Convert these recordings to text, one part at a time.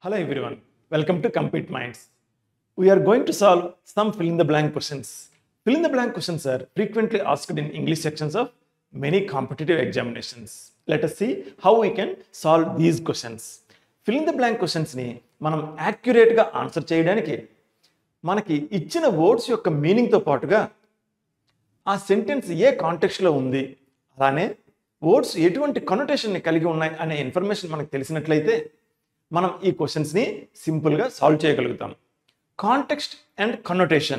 Hello everyone, welcome to Compete Minds. We are going to solve some fill in the blank questions. Fill in the blank questions are frequently asked in English sections of many competitive examinations. Let us see how we can solve these questions. Fill in the blank questions ని మనం యాక్యురేట్గా answer చేయడానికి మనకి ఇచ్చిన words యొక్క మీనింగ్తో పాటుగా ఆ sentence ఏ కాంటెక్స్ట్లో ఉంది అలానే వర్డ్స్ ఎటువంటి కనొటేషన్ని కలిగి ఉన్నాయి అనే ఇన్ఫర్మేషన్ మనకు తెలిసినట్లయితే మనం ఈ క్వశ్చన్స్ని సింపుల్గా సాల్వ్ చేయగలుగుతాం కాంటెక్స్ట్ అండ్ కనొటేషన్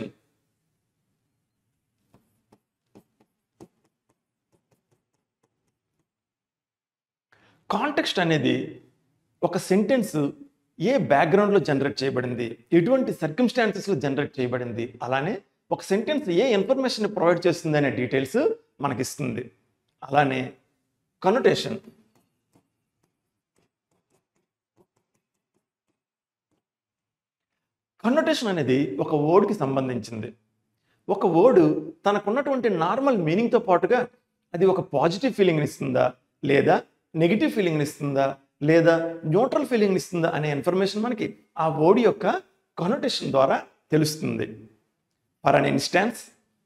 కాంటెక్స్ట్ అనేది ఒక సెంటెన్స్ ఏ బ్యాక్గ్రౌండ్లో జనరేట్ చేయబడింది ఎటువంటి సర్కమ్స్టాన్సెస్లో జనరేట్ చేయబడింది అలానే ఒక సెంటెన్స్ ఏ ఇన్ఫర్మేషన్ ప్రొవైడ్ చేస్తుంది అనే డీటెయిల్స్ మనకిస్తుంది అలానే కనొటేషన్ కన్నోటేషన్ అనేది ఒక వర్డ్కి సంబంధించింది ఒక వర్డ్ తనకున్నటువంటి నార్మల్ మీనింగ్తో పాటుగా అది ఒక పాజిటివ్ ఫీలింగ్ ఇస్తుందా లేదా నెగిటివ్ ఫీలింగ్ ఇస్తుందా లేదా న్యూట్రల్ ఫీలింగ్ ఇస్తుందా అనే ఇన్ఫర్మేషన్ మనకి ఆ వర్డ్ యొక్క కనోటేషన్ ద్వారా తెలుస్తుంది ఫర్ అన్ ఇన్స్టాన్స్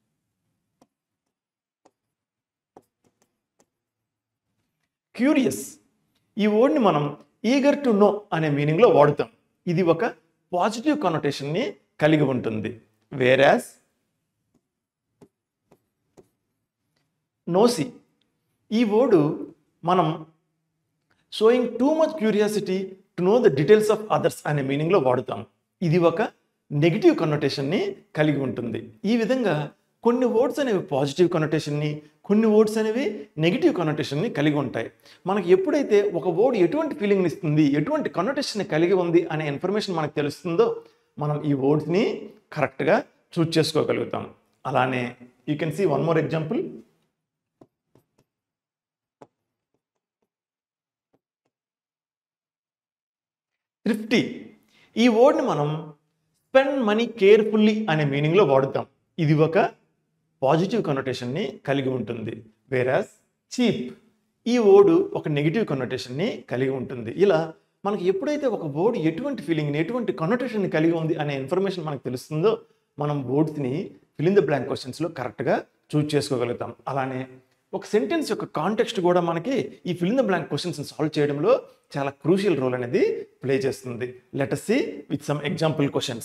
క్యూరియస్ ఈ వర్డ్ని మనం ఈగర్ టు నో అనే మీనింగ్లో వాడుతాం ఇది ఒక పాజిటివ్ కనోటేషన్ని కలిగి ఉంటుంది వేరాస్ నోసి ఈ వర్డు మనం showing too much curiosity to know the details of others అనే మీనింగ్లో వాడుతాం ఇది ఒక నెగిటివ్ కన్నోటేషన్ని కలిగి ఉంటుంది ఈ విధంగా కొన్ని వర్డ్స్ అనేవి పాజిటివ్ కనోటేషన్ని కొన్ని వర్డ్స్ అనేవి నెగిటివ్ కనోటేషన్ని కలిగి ఉంటాయి మనకి ఎప్పుడైతే ఒక వర్డ్ ఎటువంటి ఫీలింగ్ని ఇస్తుంది ఎటువంటి కనోటేషన్ని కలిగి ఉంది అనే ఇన్ఫర్మేషన్ మనకు తెలుస్తుందో మనం ఈ వర్డ్స్ని కరెక్ట్గా చూజ్ చేసుకోగలుగుతాం అలానే you can see one more example thrifty ఈ వర్డ్ని మనం స్పెండ్ మనీ కేర్ఫుల్లీ అనే మీనింగ్లో వాడుతాం ఇది ఒక పాజిటివ్ కనోటేషన్ని కలిగి ఉంటుంది వేరాస్ చీప్ ఈ వర్డ్ ఒక నెగిటివ్ కనోటేషన్ని కలిగి ఉంటుంది ఇలా మనకి ఎప్పుడైతే ఒక వర్డ్ ఎటువంటి ఫీలింగ్ని ఎటువంటి కనోటేషన్ని కలిగి ఉంది అనే ఇన్ఫర్మేషన్ మనకు తెలుస్తుందో మనం వర్డ్స్ని ఫిలింగ్ ద బ్లాంక్ క్వశ్చన్స్లో కరెక్ట్గా చూజ్ చేసుకోగలుగుతాం అలానే ఒక సెంటెన్స్ యొక్క కాంటెక్స్ట్ కూడా మనకి ఈ filling the blank questions solve చేయడంలో చాలా క్రూషియల్ రోల్ అనేది ప్లే చేస్తుంది let us see with some example questions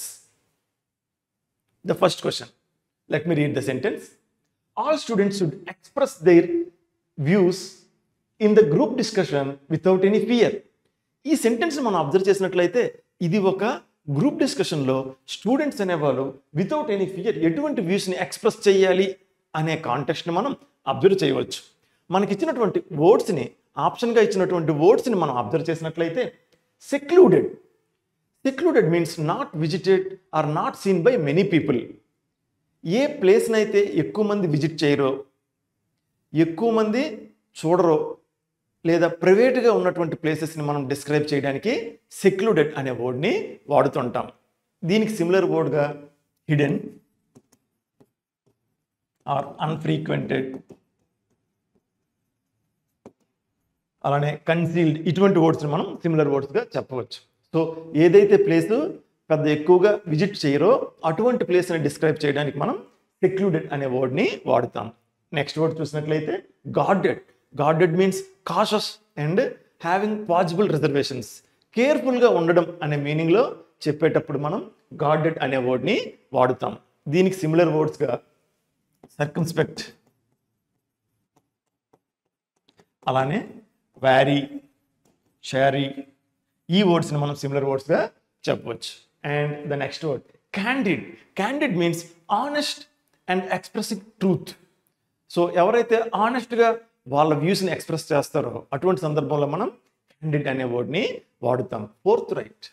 the first question let me read the sentence all students should express their views in the group discussion without any fear ఈ sentence మనం observe చేసినట్లయితే ఇది ఒక group డిస్కషన్లో students అనేవాళ్ళు without any fear ఎటువంటి వ్యూస్ని express చేయాలి అనే కాంటెక్స్ట్ని మనం అబ్జర్వ్ చేయవచ్చు మనకి ఇచ్చినటువంటి వర్డ్స్ని ఆప్షన్గా ఇచ్చినటువంటి వర్డ్స్ని మనం అబ్జర్వ్ చేసినట్లయితే secluded secluded means not visited or not seen by many people a ప్లేస్ని అయితే ఎక్కువ మంది విజిట్ చేయరో ఎక్కువ మంది చూడరో లేదా ప్రైవేట్గా ఉన్నటువంటి ప్లేసెస్ని మనం డిస్క్రైబ్ చేయడానికి సెక్లూడెడ్ అనే వర్డ్ని వాడుతుంటాం దీనికి సిమిలర్ వర్డ్గా హిడెన్ ఆర్ అన్ఫ్రీక్వెంటెడ్ అలానే కన్సీల్డ్ ఇటువంటి వర్డ్స్ని మనం సిమిలర్ వర్డ్స్గా చెప్పవచ్చు సో ఏదైతే ప్లేస్ పెద్ద ఎక్కువగా విజిట్ చేయరో అటువంటి ప్లేస్ని డిస్క్రైబ్ చేయడానికి మనం సెక్లూడెడ్ అనే వర్డ్ని వాడుతాం నెక్స్ట్ వర్డ్ చూసినట్లయితే guarded guarded means cautious and having possible reservations కేర్ఫుల్గా ఉండడం అనే మీనింగ్లో చెప్పేటప్పుడు మనం గార్డెడ్ అనే వర్డ్ని వాడుతాం దీనికి సిమిలర్ వర్డ్స్గా సర్కమ్స్పెక్ట్ అలానే వ్యారీ షారీ ఈ వర్డ్స్ని మనం సిమిలర్ వర్డ్స్గా చెప్పవచ్చు and the next word candid candid means honest and expressing truth so ఎవరైతే ఆనెస్ట్గా వాళ్ళ వ్యూస్ని ఎక్స్ప్రెస్ చేస్తారో అటువంటి సందర్భంలో మనం క్యాండిడ్ అనే వర్డ్ని వాడుతాం ఫోర్త్ రైట్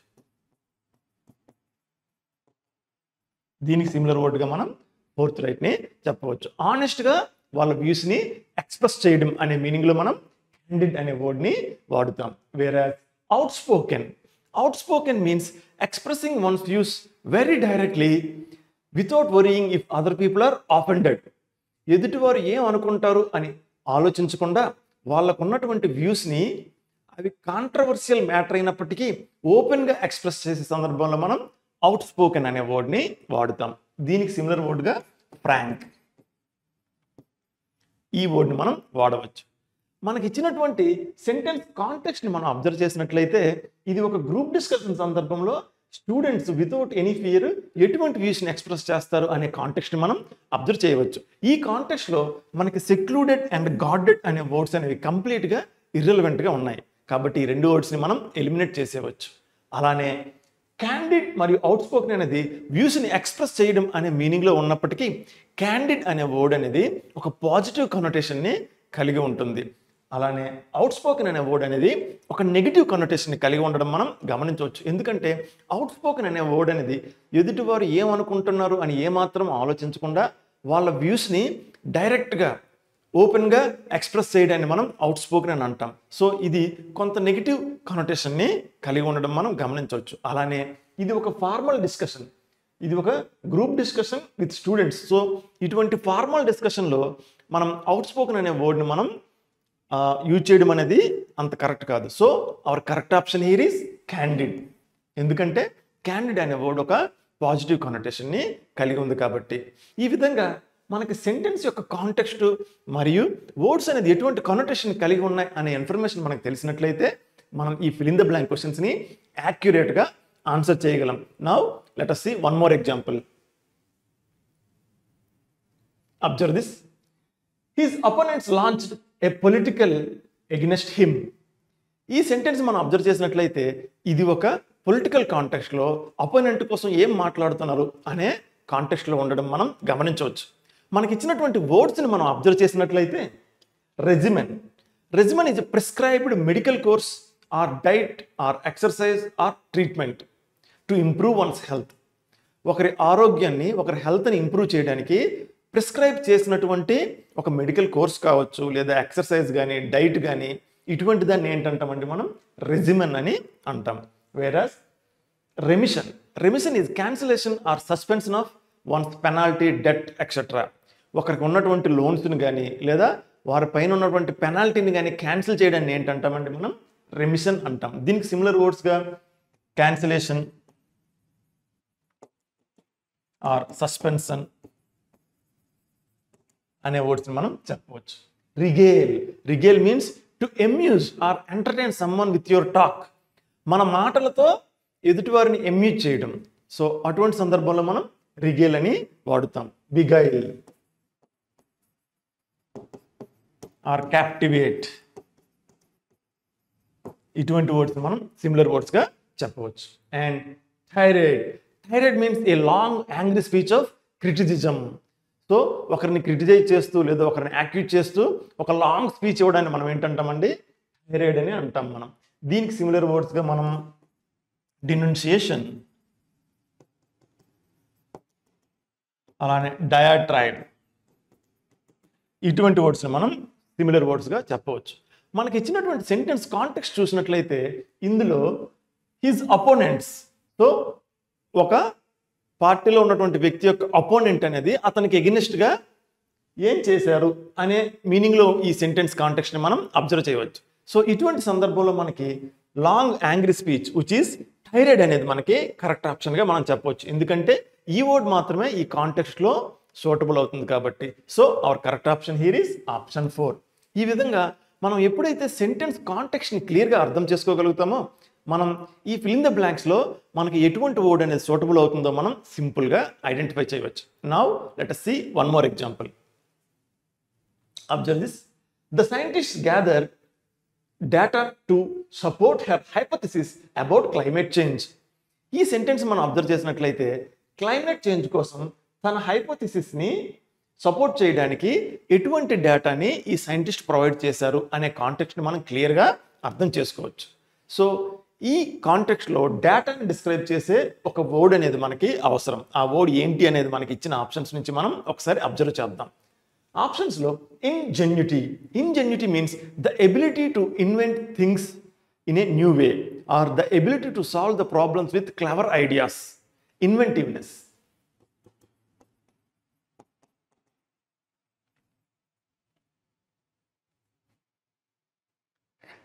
దీనికి సిమిలర్ వర్డ్గా మనం ఫోర్త్ రైట్ని చెప్పవచ్చు ఆనెస్ట్గా వాళ్ళ వ్యూస్ని ఎక్స్ప్రెస్ చేయడం అనే మీనింగ్లో మనం క్యాండిడ్ అనే వర్డ్ని వాడుతాం వేరే outspoken outspoken means expressing one's views very directly without worrying if other people are offended ఎదుటివారు ఏం అనుకుంటారు అని ఆలోచించకుండా వాళ్ళకున్నటువంటి వ్యూస్ని అవి కాంట్రవర్షియల్ మ్యాటర్ అయినప్పటికీ ఓపెన్గా ఎక్స్ప్రెస్ చేసే సందర్భంలో మనం అవుట్ స్పోకెన్ అనే వర్డ్ని వాడుతాం దీనికి సిమిలర్ వర్డ్గా ఫ్రాంక్ ఈ వర్డ్ని మనం వాడవచ్చు మనకి ఇచ్చినటువంటి సెంటెన్స్ కాంటెక్స్ట్ని మనం అబ్జర్వ్ చేసినట్లయితే ఇది ఒక గ్రూప్ డిస్కషన్ సందర్భంలో స్టూడెంట్స్ వితౌట్ ఎనీ ఫియర్ ఎటువంటి వ్యూస్ని ఎక్స్ప్రెస్ చేస్తారు అనే కాంటెక్స్ట్ని మనం అబ్జర్వ్ చేయవచ్చు ఈ కాంటెక్స్ట్లో మనకి సెక్లూడెడ్ అండ్ గాడెడ్ అనే వర్డ్స్ అనేవి కంప్లీట్గా ఇర్రెలవెంట్గా ఉన్నాయి కాబట్టి ఈ రెండు వర్డ్స్ని మనం ఎలిమినేట్ చేసేవచ్చు అలానే క్యాండిడ్ మరియు అవుట్ స్పోకెన్ అనేది వ్యూస్ని ఎక్స్ప్రెస్ చేయడం అనే మీనింగ్లో ఉన్నప్పటికీ క్యాండిడ్ అనే వర్డ్ అనేది ఒక పాజిటివ్ కనోటేషన్ని కలిగి ఉంటుంది అలానే అవుట్ స్పోకెన్ అనే వర్డ్ అనేది ఒక నెగిటివ్ కనోటేషన్ని కలిగి ఉండడం మనం గమనించవచ్చు ఎందుకంటే అవుట్ స్పోకెన్ అనే వర్డ్ అనేది ఎదుటివారు ఏమనుకుంటున్నారు అని ఏమాత్రం ఆలోచించకుండా వాళ్ళ వ్యూస్ని డైరెక్ట్గా ఓపెన్గా ఎక్స్ప్రెస్ చేయడాన్ని మనం అవుట్ స్పోకెన్ అని అంటాం సో ఇది కొంత నెగిటివ్ కనోటేషన్ని కలిగి ఉండడం మనం గమనించవచ్చు అలానే ఇది ఒక ఫార్మల్ డిస్కషన్ ఇది ఒక group discussion with students so ఇటువంటి ఫార్మల్ డిస్కషన్లో మనం అవుట్ స్పోకెన్ అనే వర్డ్ని మనం యూజ్ చేయడం అనేది అంత కరెక్ట్ కాదు so our correct option here is candid ఎందుకంటే క్యాండిడ్ అనే వర్డ్ ఒక పాజిటివ్ కనోటేషన్ని కలిగి ఉంది కాబట్టి ఈ విధంగా మనకి సెంటెన్స్ యొక్క కాంటెక్స్ట్ మరియు వర్డ్స్ అనేది ఎటువంటి కనోటేషన్ కలిగి ఉన్నాయి అనే ఇన్ఫర్మేషన్ మనకు తెలిసినట్లయితే మనం ఈ ఫిల్ ఇన్ ద బ్లాంక్ క్వశ్చన్స్ని యాక్యురేట్గా ఆన్సర్ చేయగలం now let us see one more example observe this his opponents launched a political against him ఈ సెంటెన్స్ మనం అబ్జర్వ్ చేసినట్లయితే ఇది ఒక పొలిటికల్ కాంటెక్స్ట్లో అపోనెంట్ కోసం ఏం మాట్లాడుతున్నారు అనే కాంటెక్స్ట్లో ఉండడం మనం గమనించవచ్చు మనకి ఇచ్చినటువంటి వర్డ్స్ని మనం అబ్జర్వ్ చేసినట్లయితే regimen regimen is prescribed medical course or diet or exercise or treatment to improve one's health ఒకరి ఆరోగ్యాన్ని ఒకరి హెల్త్ని ఇంప్రూవ్ చేయడానికి ప్రిస్క్రైబ్ చేసినటువంటి ఒక మెడికల్ కోర్స్ కావచ్చు లేదా ఎక్సర్సైజ్ కానీ డైట్ కానీ ఇటువంటి దాన్ని ఏంటంటామండి మనం రెజిమెన్ అని అంటాం whereas remission remission is cancellation or suspension of one's penalty debt etcetera ఒకరికి ఉన్నటువంటి లోన్స్ని కానీ లేదా వారి పైన ఉన్నటువంటి పెనాల్టీని కానీ క్యాన్సిల్ చేయడాన్ని ఏంటంటామండి మనం రెమిషన్ అంటాం దీనికి సిమిలర్ వర్డ్స్గా క్యాన్సిలేషన్ ఆర్ సస్పెన్షన్ అనే వర్డ్స్ని మనం చెప్పవచ్చు regale regale means to amuse or entertain someone with your talk మన మాటలతో ఎదుటివారిని ఎమ్యూజ్ చేయడం సో అటువంటి సందర్భంలో మనం రిగేల్ అని వాడుతాం బిగైల్ ఆర్ క్యాప్టివేట్ ఇటువంటి వర్డ్స్ మనం సిమిలర్ వర్డ్స్గా చెప్పవచ్చు and tirade tirade means a long angry speech of criticism so ఒకరిని క్రిటిసైజ్ చేస్తూ లేదా ఒకరిని యాక్యూట్ చేస్తూ ఒక లాంగ్ స్పీచ్ ఇవ్వడాన్ని మనం ఏంటంటామండి థైరాయిడ్ అని అంటాం మనం దీనికి సిమిలర్ వర్డ్స్గా మనం డినౌన్సియేషన్ అలానే డయాట్రైడ్ ఇటువంటి వర్డ్స్ని మనం సిమిలర్ వర్డ్స్గా చెప్పవచ్చు మనకి ఇచ్చినటువంటి సెంటెన్స్ కాంటెక్స్ట్ చూసినట్లయితే ఇందులో హిజ్ అపోనెంట్స్ సో ఒక పార్టీలో ఉన్నటువంటి వ్యక్తి యొక్క అపోనెంట్ అనేది అతనికి ఎగెనిస్ట్గా ఏం చేశారు అనే మీనింగ్లో ఈ సెంటెన్స్ కాంటెక్స్ట్ని మనం అబ్జర్వ్ చేయవచ్చు సో ఇటువంటి సందర్భంలో మనకి long angry speech which is tirade అనేది మనకి కరెక్ట్ ఆప్షన్గా మనం చెప్పవచ్చు ఎందుకంటే ఈ వర్డ్ మాత్రమే ఈ కాంటెక్స్ట్లో సూటబుల్ అవుతుంది కాబట్టి so our correct option here is option four ఈ విధంగా మనం ఎప్పుడైతే సెంటెన్స్ కాంటెక్స్ని క్లియర్గా అర్థం చేసుకోగలుగుతామో మనం ఈ ఫిల్ ద బ్లాంక్స్లో మనకి ఎటువంటి వర్డ్ అనేది సూటబుల్ అవుతుందో మనం సింపుల్గా ఐడెంటిఫై చేయవచ్చు now let us see one more example observe this the scientist gather data to support her hypothesis about climate change ఈ సెంటెన్స్ మనం అబ్జర్వ్ చేసినట్లయితే క్లైమేట్ చేంజ్ కోసం తన హైపోథిసిస్ని సపోర్ట్ చేయడానికి ఎటువంటి డేటాని ఈ సైంటిస్ట్ ప్రొవైడ్ చేశారు అనే కాంటెక్స్ట్ని మనం క్లియర్గా అర్థం చేసుకోవచ్చు సో ఈ కాంటెక్స్ట్లో డేటాని డిస్క్రైబ్ చేసే ఒక వర్డ్ అనేది మనకి అవసరం ఆ వర్డ్ ఏంటి అనేది మనకి ఇచ్చిన ఆప్షన్స్ నుంచి మనం ఒకసారి అబ్జర్వ్ చేద్దాం ఆప్షన్స్లో ingenuity ingenuity means the ability to invent things in a new way or the ability to solve the problems with clever ideas inventiveness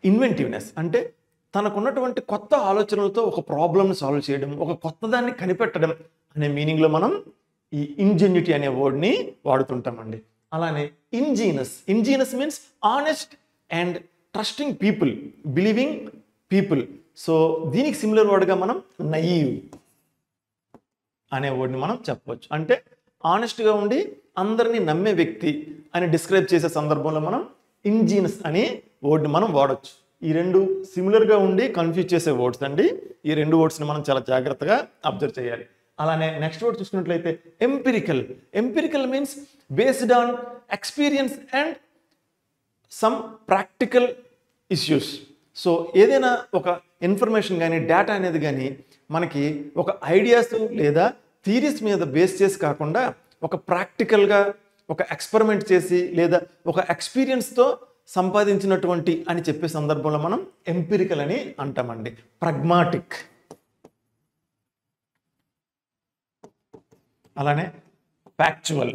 inventiveness అంటే తనకున్నటువంటి కొత్త ఆలోచనలతో ఒక ప్రాబ్లమ్ని సాల్వ్ చేయడం ఒక కొత్త దాన్ని కనిపెట్టడం అనే మీనింగ్లో మనం ఈ ఇంజెన్యూటీ అనే వర్డ్ని వాడుతుంటామండి అలానే ingenuous ingenuous means honest and trusting people believing people so దీనికి సిమిలర్ వర్డ్గా మనం నయీవ్ అనే వర్డ్ని మనం చెప్పవచ్చు అంటే ఆనెస్ట్గా ఉండి అందరినీ నమ్మే వ్యక్తి అని డిస్క్రైబ్ చేసే సందర్భంలో మనం ఇంజీనస్ అనే వర్డ్ని మనం వాడచ్చు ఈ రెండు సిమిలర్గా ఉండి కన్ఫ్యూజ్ చేసే వర్డ్స్ అండి ఈ రెండు వర్డ్స్ని మనం చాలా జాగ్రత్తగా అబ్జర్వ్ చేయాలి అలానే నెక్స్ట్ వర్డ్ చూసుకున్నట్లయితే empirical empirical means based on experience and some practical issues so ఏదైనా ఒక ఇన్ఫర్మేషన్ కానీ డేటా అనేది కానీ మనకి ఒక ఐడియాస్ లేదా థీరీస్ మీద బేస్ చేసి కాకుండా ఒక ప్రాక్టికల్గా ఒక ఎక్స్పెరిమెంట్ చేసి లేదా ఒక ఎక్స్పీరియన్స్తో సంపాదించినటువంటి అని చెప్పే సందర్భంలో మనం ఎంపిరికల్ అని అంటామండి ప్రగ్మాటిక్ అలానే ఫ్యాక్చువల్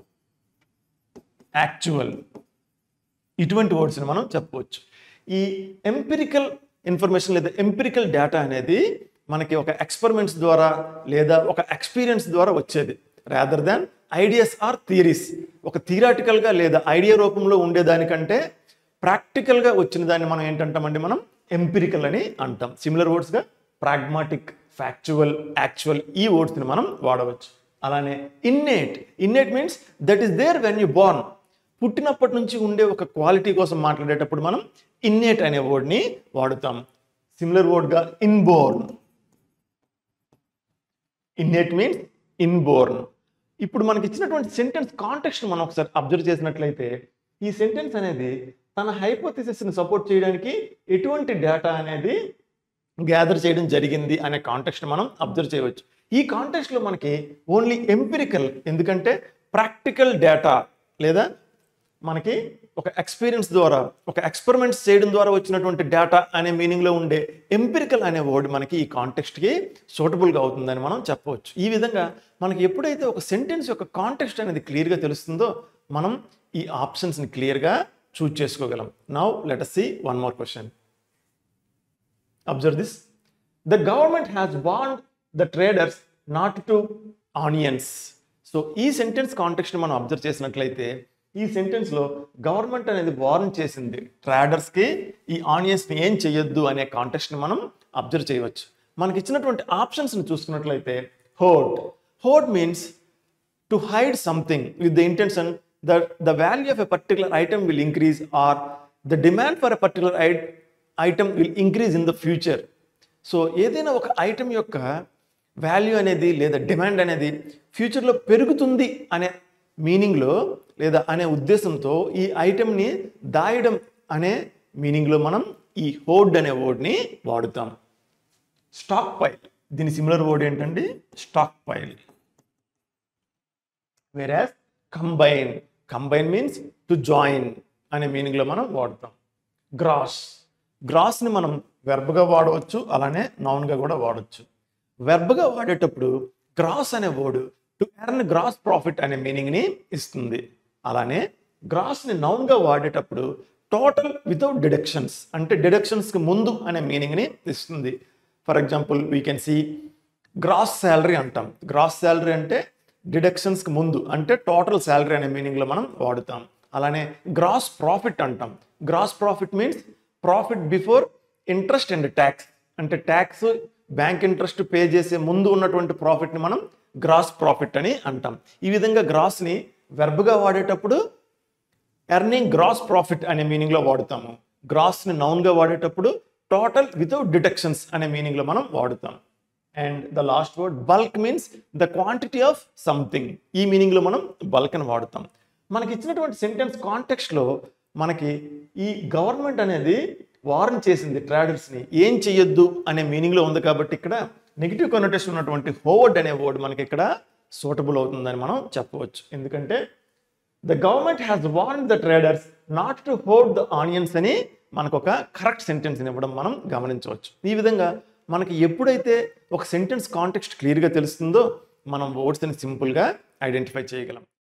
యాక్చువల్ ఇటువంటి వర్డ్స్ని మనం చెప్పవచ్చు ఈ ఎంపిరికల్ ఇన్ఫర్మేషన్ లేదా ఎంపిరికల్ డేటా అనేది మనకి ఒక ఎక్స్పెరిమెంట్స్ ద్వారా లేదా ఒక ఎక్స్పీరియన్స్ ద్వారా వచ్చేది rather than ideas or theories ఒక థియరాటికల్గా లేదా ఐడియా రూపంలో ఉండేదానికంటే ప్రాక్టికల్గా వచ్చిన దాన్ని మనం ఏంటంటామండి మనం ఎంపిరికల్ అని అంటాం సిమిలర్ వర్డ్స్గా ప్రాగ్మాటిక్ ఫ్యాక్చువల్ యాక్చువల్ ఈ వర్డ్స్ని మనం వాడవచ్చు అలానే innate innate means that is there when you born పుట్టినప్పటి నుంచి ఉండే ఒక క్వాలిటీ కోసం మాట్లాడేటప్పుడు మనం ఇన్నేట్ అనే వర్డ్ని వాడుతాం సిమిలర్ వర్డ్గా ఇన్బోర్న్ ఇన్నేట్ మీన్స్ ఇన్బోర్న్ ఇప్పుడు మనకి ఇచ్చినటువంటి సెంటెన్స్ కాంటెక్స్ట్ మనం ఒకసారి అబ్జర్వ్ చేసినట్లయితే ఈ సెంటెన్స్ అనేది తన హైపోథిసిస్ని సపోర్ట్ చేయడానికి ఎటువంటి డేటా అనేది గ్యాదర్ చేయడం జరిగింది అనే కాంటెక్స్ట్ మనం అబ్జర్వ్ చేయవచ్చు ఈ కాంటెక్స్ట్లో మనకి ఓన్లీ ఎంపిరికల్ ఎందుకంటే ప్రాక్టికల్ డేటా లేదా మనకి ఒక ఎక్స్పీరియన్స్ ద్వారా ఒక ఎక్స్పెరిమెంట్స్ చేయడం ద్వారా వచ్చినటువంటి డేటా అనే మీనింగ్లో ఉండే ఎంపిరికల్ అనే వర్డ్ మనకి ఈ కాంటెక్స్ట్కి సూటబుల్గా అవుతుందని మనం చెప్పవచ్చు ఈ విధంగా మనకి ఎప్పుడైతే ఒక సెంటెన్స్ యొక్క కాంటెక్స్ట్ అనేది క్లియర్గా తెలుస్తుందో మనం ఈ ఆప్షన్స్ని క్లియర్గా చూజ్ చేసుకోగలం now let see one more question observe this the government has warned the traders not to onions so ఈ సెంటెన్స్ కాంటెక్స్ట్ మనం అబ్జర్వ్ చేసినట్లయితే ఈ సెంటెన్స్లో గవర్నమెంట్ అనేది వార్న్ చేసింది ట్రేడర్స్కి ఈ ఆనియన్స్ని ఏం చేయొద్దు అనే కాంటెక్స్ట్ని మనం అబ్జర్వ్ చేయవచ్చు మనకి ఇచ్చినటువంటి ఆప్షన్స్ని చూసుకున్నట్లయితే hoard hoard means to hide something with the intention that the value of a particular item will increase or the demand for a particular item will increase in the future so ఏదైనా ఒక item యొక్క value అనేది లేదా demand అనేది ఫ్యూచర్లో పెరుగుతుంది అనే మీనింగ్లో లేదా అనే ఉద్దేశంతో ఈ ఐటమ్ని దాయడం అనే మీనింగ్లో మనం ఈ హోడ్ అనే వర్డ్ని వాడుతాం స్టాక్ పైల్ దీని సిమిలర్ వర్డ్ ఏంటండి stockpile whereas combine combine means to join అనే మీనింగ్లో మనం వాడతాం గ్రాస్ గ్రాస్ని మనం వెర్బ్గా వాడవచ్చు అలానే నౌన్గా కూడా వాడవచ్చు వెర్బ్గా వాడేటప్పుడు గ్రాస్ అనే word to earn gross profit అనే మీనింగ్ని ఇస్తుంది అలానే గ్రాస్ని నౌన్గా వాడేటప్పుడు టోటల్ వితౌట్ డిడక్షన్స్ అంటే డిడక్షన్స్కి ముందు అనే మీనింగ్ని ఇస్తుంది for example we can see gross salary అంటాం గ్రాస్ శాలరీ అంటే డిడక్షన్స్కి ముందు అంటే టోటల్ శాలరీ అనే మీనింగ్లో మనం వాడుతాం అలానే గ్రాస్ ప్రాఫిట్ అంటాం gross profit means profit before interest and tax అంటే ట్యాక్స్ బ్యాంక్ ఇంట్రెస్ట్ పే చేసే ముందు ఉన్నటువంటి ప్రాఫిట్ని మనం గ్రాస్ ప్రాఫిట్ అని అంటాం ఈ విధంగా గ్రాస్ని వెర్బ్గా వాడేటప్పుడు ఎర్నింగ్ గ్రాస్ ప్రాఫిట్ అనే మీనింగ్లో వాడుతాము గ్రాస్ని నౌన్గా వాడేటప్పుడు టోటల్ వితౌట్ డిడక్షన్స్ అనే మీనింగ్లో మనం వాడుతాం and the last word bulk means the quantity of something ఈ మీనింగ్లో మనం బల్క్ అని వాడుతాం మనకి ఇచ్చినటువంటి సెంటెన్స్ కాంటెక్స్ట్లో మనకి ఈ గవర్నమెంట్ అనేది వార్న్ చేసింది ట్రేడర్స్ని ఏం చెయ్యొద్దు అనే మీనింగ్లో ఉంది కాబట్టి ఇక్కడ నెగిటివ్ కనోటేషన్ ఉన్నటువంటి హోవర్డ్ అనే వర్డ్ మనకి ఇక్కడ సూటబుల్ అవుతుందని మనం చెప్పవచ్చు ఎందుకంటే the government has warn the traders not to hold the onions అని మనకు ఒక కరెక్ట్ సెంటెన్స్ ఇవ్వడం మనం గమనించవచ్చు ఈ విధంగా మనకి ఎప్పుడైతే ఒక సెంటెన్స్ కాంటెక్స్ట్ క్లియర్గా తెలుస్తుందో మనం వర్డ్స్ని సింపుల్గా ఐడెంటిఫై చేయగలం